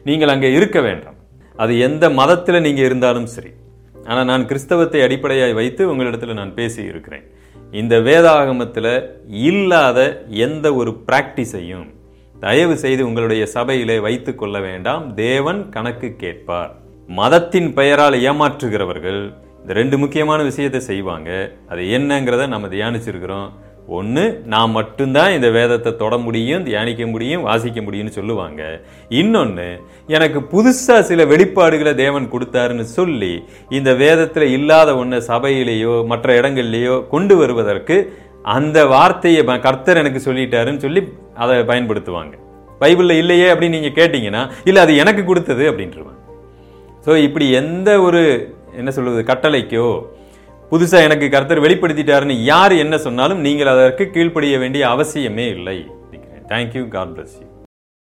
நீங்கள் அங்கே இருக்க வேண்டாம் அது எந்த மதத்தில் நீங்கள் இருந்தாலும் சரி ஆனால் நான் கிறிஸ்தவத்தை அடிப்படையாய் வைத்து உங்களிடத்துல நான் பேசி இருக்கிறேன் இந்த வேதாகமத்தில் இல்லாத எந்த ஒரு பிராக்டிஸையும் தயவு செய்து உங்களுடைய சபையிலே வைத்துக் கொள்ள வேண்டாம் தேவன் கணக்கு கேட்பார் மதத்தின் பெயரால் ஏமாற்றுகிறவர்கள் இந்த ரெண்டு முக்கியமான விஷயத்தை செய்வாங்க அது என்னங்கிறத நம்ம தியானிச்சிருக்கிறோம் ஒன்று நான் மட்டும்தான் இந்த வேதத்தை தொட முடியும் தியானிக்க முடியும் வாசிக்க முடியும்னு சொல்லுவாங்க இன்னொன்று எனக்கு புதுசாக சில வெளிப்பாடுகளை தேவன் கொடுத்தாருன்னு சொல்லி இந்த வேதத்தில் இல்லாத ஒன்றை சபையிலேயோ மற்ற இடங்கள்லேயோ கொண்டு வருவதற்கு அந்த வார்த்தையை ப- கர்த்தர் எனக்கு சொல்லிட்டாருன்னு சொல்லி அதை பயன்படுத்துவாங்க பைபிளில் இல்லையே அப்படின்னு நீங்கள் கேட்டிங்கன்னா இல்லை அது எனக்கு கொடுத்தது அப்படின்ட்டுருவாங்க ஸோ இப்படி எந்த ஒரு என்ன சொல்வது கட்டளைக்கோ புதுசாக எனக்கு கர்த்தர் வெளிப்படுத்திட்டாருன்னு யார் என்ன சொன்னாலும் நீங்கள் அதற்கு கீழ்ப்படிய வேண்டிய அவசியமே இல்லை தேங்க்யூ காட் bless you